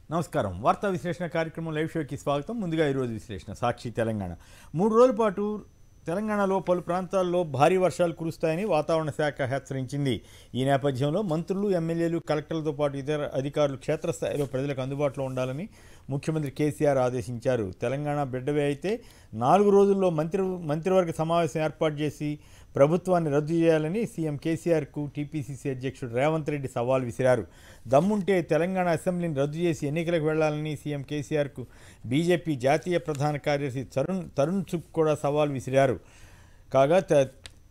నమస్కారం వార్తా విశ్లేషణ కార్యక్రమం లైవ్ షోకి స్వాగతం ముందుగా ఈరోజు విశ్లేషణ సాక్షి తెలంగాణ మూడు రోజుల పాటు తెలంగాణలో పలు ప్రాంతాల్లో భారీ వర్షాలు కురుస్తాయని వాతావరణ శాఖ హెచ్చరించింది ఈ నేపథ్యంలో మంత్రులు ఎమ్మెల్యేలు కలెక్టర్లతో పాటు ఇతర అధికారులు క్షేత్రస్థాయిలో ప్రజలకు అందుబాటులో ఉండాలని ముఖ్యమంత్రి కేసీఆర్ ఆదేశించారు తెలంగాణ బిడ్డవే అయితే నాలుగు రోజుల్లో మంత్రి మంత్రివర్గ సమావేశం ఏర్పాటు చేసి ప్రభుత్వాన్ని రద్దు చేయాలని సీఎం కేసీఆర్కు టీపీసీసీ అధ్యక్షుడు రేవంత్ రెడ్డి సవాల్ విసిరారు దమ్ముంటే తెలంగాణ అసెంబ్లీని రద్దు చేసి ఎన్నికలకు వెళ్లాలని సీఎం కేసీఆర్కు బీజేపీ జాతీయ ప్రధాన కార్యదర్శి తరుణ్ తరుణ్ చుక్ కూడా సవాల్ విసిరారు కాగా త-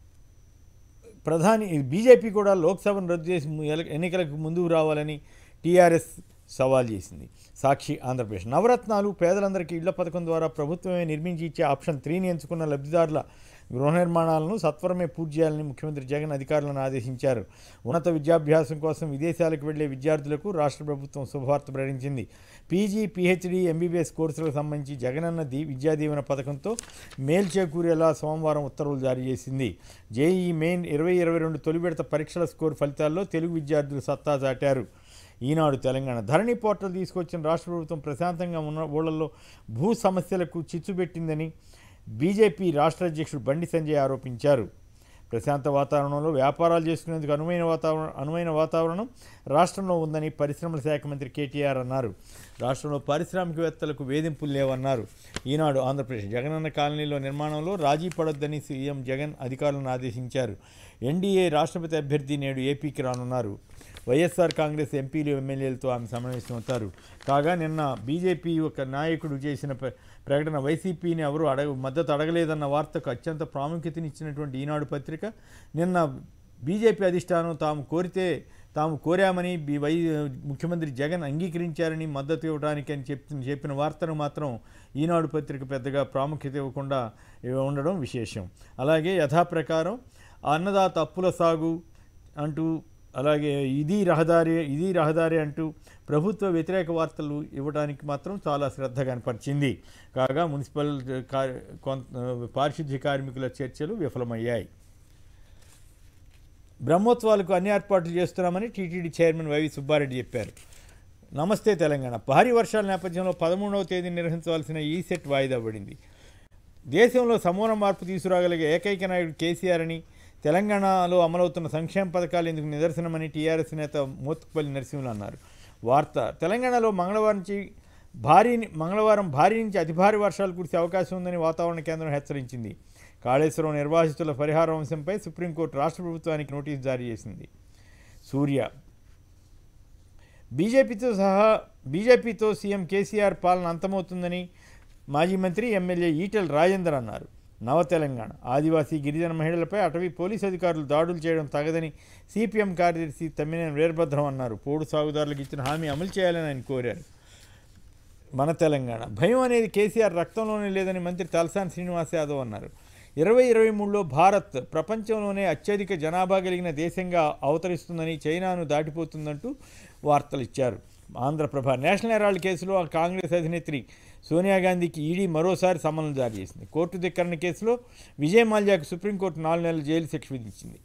ప్రధాని బీజేపీ కూడా లోక్సభను రద్దు చేసి ము- ఎల- ఎన్నికలకు ముందుకు రావాలని టీఆర్ఎస్ సవాల్ చేసింది సాక్షి ఆంధ్రప్రదేశ్ నవరత్నాలు పేదలందరికీ ఇళ్ల పథకం ద్వారా ప్రభుత్వమే నిర్మించి ఇచ్చే ఆప్షన్ త్రీని ఎంచుకున్న లబ్ధిదారుల గృహ నిర్మాణాలను సత్వరమే పూర్తి చేయాలని ముఖ్యమంత్రి జగన్ అధికారులను ఆదేశించారు ఉన్నత విద్యాభ్యాసం కోసం విదేశాలకు వెళ్లే విద్యార్థులకు రాష్ట్ర ప్రభుత్వం శుభవార్త ప్రకటించింది పీజీ పీహెచ్డీ ఎంబీబీఎస్ కోర్సులకు సంబంధించి జగనన్న దీ విద్యా దీవెన పథకంతో మేలు చేకూరేలా సోమవారం ఉత్తర్వులు జారీ చేసింది జేఈ మెయిన్ ఇరవై ఇరవై రెండు తొలి విడత పరీక్షల స్కోర్ ఫలితాల్లో తెలుగు విద్యార్థులు సత్తా చాటారు ఈనాడు తెలంగాణ ధరణి పోర్టల్ తీసుకొచ్చిన రాష్ట్ర ప్రభుత్వం ప్రశాంతంగా ఉన్న ఊళ్ళల్లో భూ సమస్యలకు చిచ్చు పెట్టిందని బీజేపీ రాష్ట్ర అధ్యక్షుడు బండి సంజయ్ ఆరోపించారు ప్రశాంత వాతావరణంలో వ్యాపారాలు చేసుకునేందుకు అనువైన వాతావరణం అనువైన వాతావరణం రాష్ట్రంలో ఉందని పరిశ్రమల శాఖ మంత్రి కేటీఆర్ అన్నారు రాష్ట్రంలో పారిశ్రామికవేత్తలకు వేధింపులు లేవన్నారు ఈనాడు ఆంధ్రప్రదేశ్ జగనన్న కాలనీలో నిర్మాణంలో రాజీ పడొద్దని సీఎం జగన్ అధికారులను ఆదేశించారు ఎన్డీఏ రాష్ట్రపతి అభ్యర్థి నేడు ఏపీకి రానున్నారు వైఎస్ఆర్ కాంగ్రెస్ ఎంపీలు ఎమ్మెల్యేలతో ఆమె సమావేశమవుతారు కాగా నిన్న బీజేపీ ఒక నాయకుడు చేసిన ప్ర- ప్రకటన వైసీపీని ఎవరు అడగ మద్దతు అడగలేదన్న వార్తకు అత్యంత ప్రాముఖ్యతనిచ్చినటువంటి ఈనాడు పత్రిక నిన్న బీజేపీ అధిష్టానం తాము కోరితే తాము కోరామని బి వై ముఖ్యమంత్రి జగన్ అంగీకరించారని మద్దతు ఇవ్వడానికి అని చెప్పిన చెప్పిన వార్తను మాత్రం ఈనాడు పత్రిక పెద్దగా ప్రాముఖ్యత ఇవ్వకుండా ఉండడం విశేషం అలాగే యథాప్రకారం అన్నదాత అప్పుల సాగు అంటూ అలాగే ఇది రహదారి ఇది రహదారి అంటూ ప్రభుత్వ వ్యతిరేక వార్తలు ఇవ్వడానికి మాత్రం చాలా శ్రద్ధ కనపరిచింది కాగా మున్సిపల్ కా- కొంత పారిశుద్ధ్య కార్మికుల చర్చలు విఫలమయ్యాయి బ్రహ్మోత్సవాలకు అన్ని ఏర్పాట్లు చేస్తున్నామని టీటీడీ చైర్మన్ వైవి సుబ్బారెడ్డి చెప్పారు నమస్తే తెలంగాణ భారీ వర్షాల నేపథ్యంలో పదమూడవ తేదీ నిర్వహించవలసిన ఈ సెట్ వాయిదా పడింది దేశంలో సమూల మార్పు తీసుకురాగలిగే ఏకైక నాయకుడు కేసీఆర్ అని తెలంగాణలో అమలవుతున్న సంక్షేమ పథకాలు ఇందుకు నిదర్శనమని టీఆర్ఎస్ నేత మోత్కుపల్లి నరసింహులు అన్నారు వార్త తెలంగాణలో మంగళవారం నుంచి భారీ మంగళవారం భారీ నుంచి అతి భారీ వర్షాలు కురిసే అవకాశం ఉందని వాతావరణ కేంద్రం హెచ్చరించింది కాళేశ్వరం నిర్వాసితుల పరిహారం అంశంపై సుప్రీంకోర్టు రాష్ట్ర ప్రభుత్వానికి నోటీసు జారీ చేసింది సూర్య బీజేపీతో సహా బీజేపీతో సీఎం కేసీఆర్ పాలన అంతమవుతుందని మాజీ మంత్రి ఎమ్మెల్యే ఈటెల్ రాజేందర్ అన్నారు నవ తెలంగాణ ఆదివాసీ గిరిజన మహిళలపై అటవీ పోలీసు అధికారులు దాడులు చేయడం తగదని సిపిఎం కార్యదర్శి తమ్మినేని వీరభద్రం అన్నారు పోడు సాగుదారులకు ఇచ్చిన హామీ అమలు చేయాలని ఆయన కోరారు మన తెలంగాణ భయం అనేది కేసీఆర్ రక్తంలోనే లేదని మంత్రి తలసాని శ్రీనివాస్ యాదవ్ అన్నారు ఇరవై ఇరవై మూడులో భారత్ ప్రపంచంలోనే అత్యధిక జనాభా కలిగిన దేశంగా అవతరిస్తుందని చైనాను దాటిపోతుందంటూ వార్తలు ఇచ్చారు ఆంధ్రప్రభ నేషనల్ హెరాల్డ్ కేసులో ఆ కాంగ్రెస్ అధినేత్రి సోనియా గాంధీకి ఈడీ మరోసారి సమన్లు జారీ చేసింది కోర్టు ధిక్కరణ కేసులో విజయ్ మాల్యాకు సుప్రీంకోర్టు నాలుగు నెలల జైలు శిక్ష విధించింది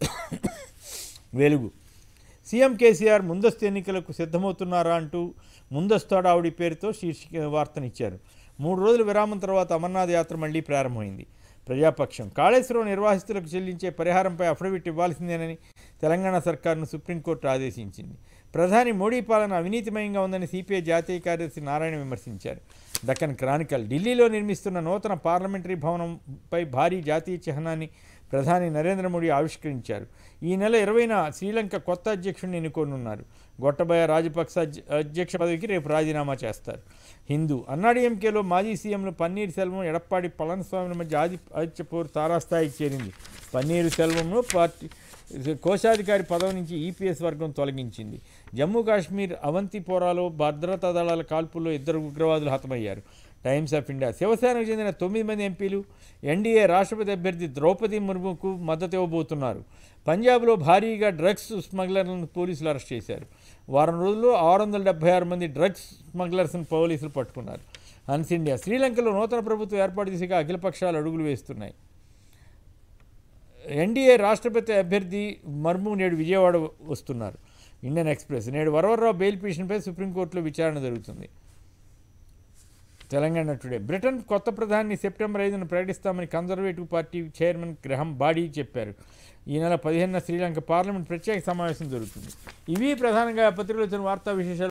వెలుగు సీఎం కేసీఆర్ ముందస్తు ఎన్నికలకు సిద్ధమవుతున్నారా అంటూ ముందస్తు హడావుడి పేరుతో శీర్షిక వార్తనిచ్చారు మూడు రోజుల విరామం తర్వాత అమర్నాథ్ యాత్ర మళ్లీ ప్రారంభమైంది ప్రజాపక్షం కాళేశ్వరం నిర్వాసితులకు చెల్లించే పరిహారంపై అఫిడవిట్ ఇవ్వాల్సిందేనని తెలంగాణ సర్కారును సుప్రీంకోర్టు ఆదేశించింది ప్రధాని మోడీ పాలన అవినీతిమయంగా ఉందని సిపిఐ జాతీయ కార్యదర్శి నారాయణ విమర్శించారు దక్కన్ క్రానికల్ ఢిల్లీలో నిర్మిస్తున్న నూతన పార్లమెంటరీ భవనంపై భారీ జాతీయ చిహ్నాన్ని ప్రధాని నరేంద్ర మోడీ ఆవిష్కరించారు ఈ నెల ఇరవైన శ్రీలంక కొత్త అధ్యక్షుడిని ఎన్నుకోనున్నారు గొట్టబయ రాజపక్స అధ్య- అధ్యక్ష పదవికి రేపు రాజీనామా చేస్తారు హిందూ అన్నాడీఎంకేలో మాజీ సీఎంలు పన్నీర్ సెల్వం ఎడప్పాడి పళనిస్వామిల మధ్య ఆది ఆదిత్య పోరు తారాస్థాయికి చేరింది పన్నీరు సెల్వంను పార్టీ కోశాధికారి పదవి నుంచి ఈపీఎస్ వర్గం తొలగించింది జమ్మూ కాశ్మీర్ అవంతిపోరాలో భద్రతా దళాల కాల్పుల్లో ఇద్దరు ఉగ్రవాదులు హతమయ్యారు టైమ్స్ ఆఫ్ ఇండియా శివసేనకు చెందిన తొమ్మిది మంది ఎంపీలు ఎన్డీఏ రాష్ట్రపతి అభ్యర్థి ద్రౌపది ముర్ముకు మద్దతు ఇవ్వబోతున్నారు పంజాబ్లో భారీగా డ్రగ్స్ స్మగ్లర్లను పోలీసులు అరెస్ట్ చేశారు వారం రోజుల్లో ఆరు వందల డెబ్బై ఆరు మంది డ్రగ్స్ స్మగ్లర్స్ను పోలీసులు పట్టుకున్నారు హన్స్ ఇండియా శ్రీలంకలో నూతన ప్రభుత్వం ఏర్పాటు దిశగా అఖిలపక్షాలు అడుగులు వేస్తున్నాయి ఎన్డీఏ రాష్ట్రపతి అభ్యర్థి మర్ము నేడు విజయవాడ వస్తున్నారు ఇండియన్ ఎక్స్ప్రెస్ నేడు వరవరరావు బెయిల్ పిటిషన్పై సుప్రీంకోర్టులో విచారణ జరుగుతుంది తెలంగాణ టుడే బ్రిటన్ కొత్త ప్రధాని సెప్టెంబర్ ఐదున ప్రకటిస్తామని conservative party chairman Graham Brady చెప్పారు ఈ నెల పదిహేనున శ్రీలంక పార్లమెంట్ ప్రత్యేక సమావేశం జరుగుతుంది ఇవి ప్రధానంగా పత్రికలో వచ్చిన వార్తా విశేషాలు